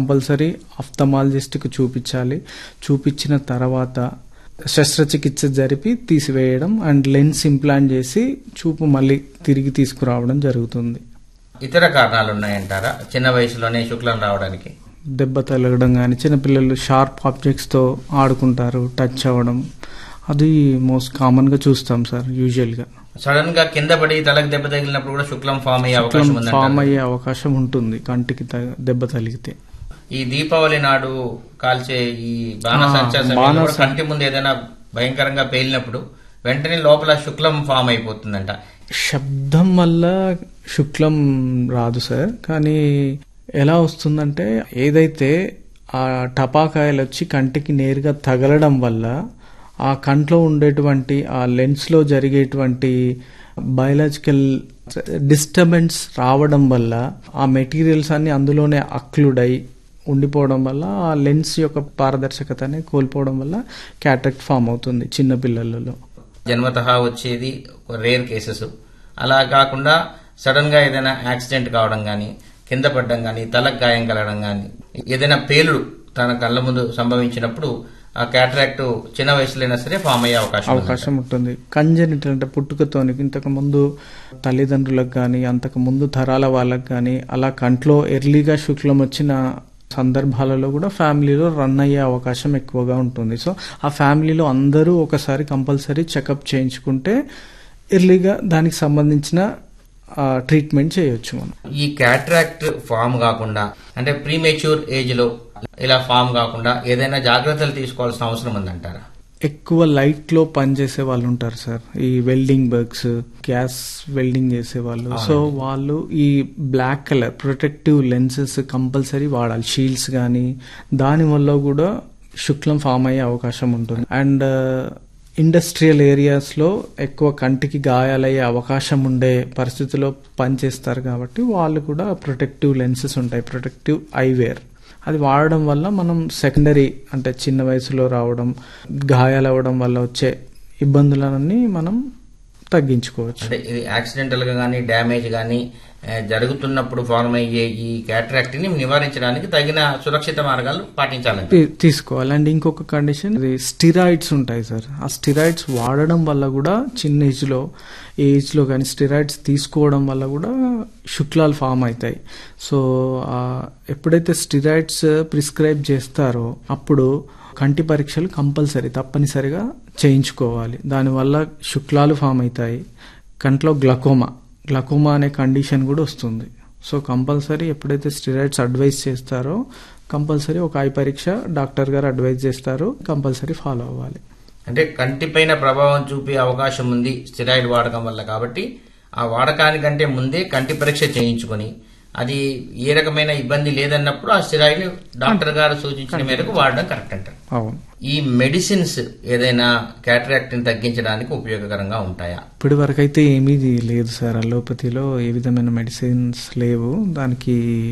Compulsory అఫ్థమాలజిస్ట్కి చూపించాలి చూపించిన తర్వాత శస్త్రచికిత్స జరిపి తీసివేయడం అండ్ లెన్స్ ఇంప్లాంట్ చేసి చూపు మళ్ళీ తిరిగి తీసుకురావడం జరుగుతుంది ఇతర కారణాలు ఉన్నాయంటారా చిన్న వయసులోనే శుక్లం రావడానికి దెబ్బ తగలడం కానీ చిన్నపిల్లలు షార్ప్ ఆబ్జెక్ట్స్తో ఆడుకుంటారు టచ్ అవ్వడం అది మోస్ట్ కామన్గా చూస్తాం సార్ యూజువల్గా సడన్ గా కింద పడి తలకు దెబ్బ తగిలినప్పుడు కూడా శుక్లం ఫామ్ అయ్యే అవకాశం ఫామ్ ఉందంటారా అయ్యే అవకాశం ఉంటుంది కంటికి త- దెబ్బ తగిలితే ఈ దీపావళి నాడు కాల్చే ఈ బాణసంచా ఆ, సమయంలో బాణస- కూడా కంటి ముందు ఏదైనా భయంకరంగా పేలినప్పుడు వెంటనే లోపల శుక్లం ఫామ్ అయిపోతుందంట శబ్దం వల్ల శుక్లం రాదు సార్ కానీ ఎలా వస్తుందంటే ఏదైతే ఆ టపాకాయలు వచ్చి కంటికి నేరుగా తగలడం వల్ల ఆ కంట్లో ఉండేటువంటి ఆ లెన్స్లో జరిగేటువంటి బయలాజికల్ డిస్టర్బెన్స్ రావడం వల్ల ఆ మెటీరియల్స్ అన్ని అందులోనే అక్లుడై ఉండిపోవడం వల్ల ఆ లెన్స్ యొక్క పారదర్శకతని కోల్పోవడం వల్ల క్యాటరాక్ట్ ఫామ్ అవుతుంది చిన్న పిల్లలలో జన్మతహా వచ్చేది రేర్ కేసెస్ అలా కాకుండా సడన్ గా ఏదైనా యాక్సిడెంట్ కావడం గాని కింద పడడం గాని తలకు గాయం కలగడం గాని ఏదైనా పేలుడు తన కళ్ళ ముందు సంభవించినప్పుడు ఆ క్యాటరాక్ట్ చిన్న వయసులో సరే ఫామ్ అయ్యే అవకాశం ఉందంట. అవకాశం ఉంటుంది కంజనిటల్ అంటే పుట్టుకతోని ఇంతకు ముందు తల్లిదండ్రులకు కానీ అంతకు ముందు తరాల వాళ్ళకి కానీ అలా కంట్లో ఎర్లీగా శుక్లం వచ్చిన సందర్భాలలో కూడా ఫ్యామిలీలో రన్ అయ్యే అవకాశం ఎక్కువగా ఉంటుంది సో ఆ ఫ్యామిలీలో అందరూ ఒకసారి కంపల్సరీ చెకప్ చేయించుకుంటే ఎర్లీగా దానికి సంబంధించిన ట్రీట్మెంట్ చేయొచ్చు మనం ఈ క్యాట్రాక్ట్ ఫామ్ కాకుండా అంటే ప్రీమేచ్యూర్ ఏజ్ లో ఇలా ఫామ్ కాకుండా ఏదైనా జాగ్రత్తలు తీసుకోవాల్సిన అవసరం ఉందంటారా ఎక్కువ లైట్ లో పనిచేసే వాళ్ళు ఉంటారు సార్ ఈ వెల్డింగ్ వర్క్స్ గ్యాస్ వెల్డింగ్ చేసే వాళ్ళు సో వాళ్ళు ఈ black colour protective lenses compulsory వాడాలి షీల్డ్స్ కానీ దాని వల్ల కూడా శుక్లం ఫామ్ అయ్యే అవకాశం ఉంటుంది అండ్ ఇండస్ట్రియల్ ఏరియాస్లో ఎక్కువ కంటికి గాయాలయ్యే అవకాశం ఉండే పరిస్థితిలో పనిచేస్తారు కాబట్టి వాళ్ళు కూడా ప్రొటెక్టివ్ లెన్సెస్ ఉంటాయి ప్రొటెక్టివ్ ఐవేర్ అది వాడడం వల్ల మనం సెకండరీ అంటే చిన్న వయసులో రావడం గాయాలు అవ్వడం వల్ల వచ్చే ఇబ్బందులన్నీ మనం తగ్గించుకోవచ్చు అంటే ఇది యాక్సిడెంటల్ గా కానీ డ్యామేజ్ కానీ జరుగుతున్నప్పుడు ఫార్మ్ అయ్యే ఈ క్యాట్రాక్ట్ ని నివారించడానికి తగిన సురక్షిత మార్గాలు పాటించాలంట తీ- తీసుకోవాలి అండ్ ఇంకొక కండిషన్ ఇది స్టిరాయిడ్స్ ఉంటాయి సార్ ఆ స్టిరాయిడ్స్ వాడడం వల్ల కూడా చిన్న ఏజ్ లో ఏజ్ లో కానీ స్టిరాయిడ్స్ తీసుకోవడం వల్ల కూడా శుక్లాలు ఫామ్ అవుతాయి సో ఆ, ఎప్పుడైతే స్టిరాయిడ్స్ ప్రిస్క్రైబ్ చేస్తారో అప్పుడు కంటి పరీక్షలు కంపల్సరీ తప్పనిసరిగా చేయించుకోవాలి దానివల్ల శుక్లాలు ఫామ్ అవుతాయి కంట్లో గ్లకోమా గ్లకోమా అనే కండిషన్ కూడా వస్తుంది సో కంపల్సరీ ఎప్పుడైతే స్టిరాయిడ్స్ అడ్వైస్ చేస్తారో కంపల్సరీ ఒక ఐ పరీక్ష డాక్టర్ గారు అడ్వైజ్ చేస్తారు కంపల్సరీ ఫాలో అవ్వాలి అంటే కంటిపైన ప్రభావం చూపే అవకాశం ఉంది స్టిరాయిడ్ వాడకం వల్ల కాబట్టి ఆ వాడకానికంటే ముందే కంటి పరీక్ష చేయించుకొని అది ఏ రకమైన ఇబ్బంది లేదన్నప్పుడు ఆ స్టిరాయిడ్ ని డాక్టర్ గారు సూచించిన మేరకు వాడడం కరెక్ట్ అంటారు అవును ఈ మెడిసిన్స్ ఏదైనా క్యాటరాక్ట్ ని తగ్గించడానికి ఉపయోగకరంగా ఉంటాయా ఇప్పటి వరకు అయితే ఏమీ లేదు సార్ అలోపతిలో ఏ విధమైన మెడిసిన్స్ లేవు దానికి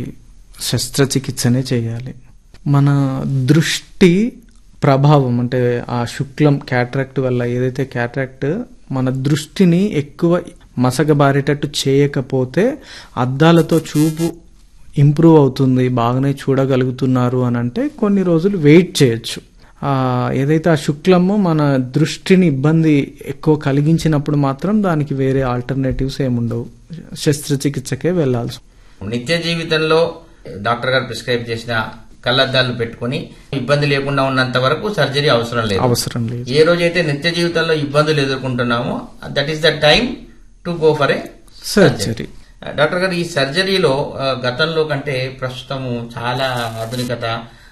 శస్త్రచికిత్సనే చేయాలి మన దృష్టి ప్రభావం అంటే ఆ శుక్లం క్యాట్రాక్ట్ వల్ల ఏదైతే క్యాట్రాక్ట్ మన దృష్టిని ఎక్కువ మసకబారేటట్టు చేయకపోతే అద్దాలతో చూపు ఇంప్రూవ్ అవుతుంది బాగానే చూడగలుగుతున్నారు అని అంటే కొన్ని రోజులు వెయిట్ చేయొచ్చు ఆ, ఏదైతే ఆ శుక్లము మన దృష్టిని ఇబ్బంది ఎక్కువ కలిగించినప్పుడు మాత్రం దానికి వేరే ఆల్టర్నేటివ్స్ ఏముండవు శస్త్రచికిత్సకే వెళ్లాల్సి నిత్య జీవితంలో డాక్టర్ గారు ప్రిస్క్రైబ్ చేసిన కళ్ళద్దాలు పెట్టుకుని ఇబ్బంది లేకుండా ఉన్నంత వరకు సర్జరీ అవసరం లేదు అవసరం లేదు ఏ రోజైతే నిత్య జీవితంలో ఇబ్బందులు ఎదుర్కొంటున్నామో that is the time to go for a surgery doctor గారు ఈ సర్జరీలో ఆ, గతంలో కంటే ప్రస్తుతము చాలా ఆధునికత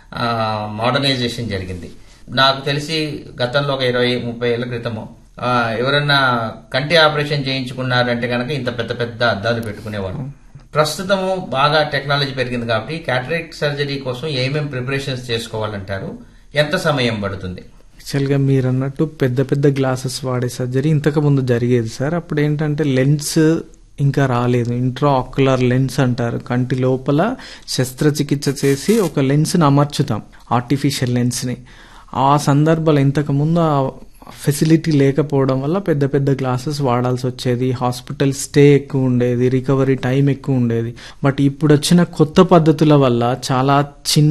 మోడర్నైజేషన్ జరిగింది నాకు తెలిసి గతంలో ఒక ఇరవై ముప్పై ఏళ్ల క్రితము ఆ, ఎవరన్నా కంటి ఆపరేషన్ చేయించుకున్నారంటే కనుక ఇంత పెద్ద పెద్ద అద్దాలు పెట్టుకునేవాడు ప్రస్తుతము బాగా టెక్నాలజీ పెరిగింది కాబట్టి క్యాటరాక్ట్ సర్జరీ కోసం ఏమేమి ప్రిపరేషన్స్ చేసుకోవాలంటారు ఎంత సమయం పడుతుంది యాక్చువల్గా మీరు అన్నట్టు పెద్ద పెద్ద గ్లాసెస్ వాడే సర్జరీ ఇంతకు ముందు జరిగేది సార్ అప్పుడు ఏంటంటే లెన్స్ ఇంకా రాలేదు ఇంట్రా ఆక్యులర్ లెన్స్ అంటారు కంటి లోపల శస్త్రచికిత్స చేసి ఒక లెన్స్ని అమర్చుతాం ఆర్టిఫిషియల్ లెన్స్ని ఆ సందర్భాలు ఇంతకు ముందు ఆ ఫెసిలిటీ లేకపోవడం వల్ల పెద్ద పెద్ద గ్లాసెస్ వాడాల్సి వచ్చేది హాస్పిటల్ స్టే ఎక్కువ ఉండేది రికవరీ టైం ఎక్కువ ఉండేది బట్ ఇప్పుడు వచ్చిన కొత్త పద్ధతుల వల్ల చాలా చిన్న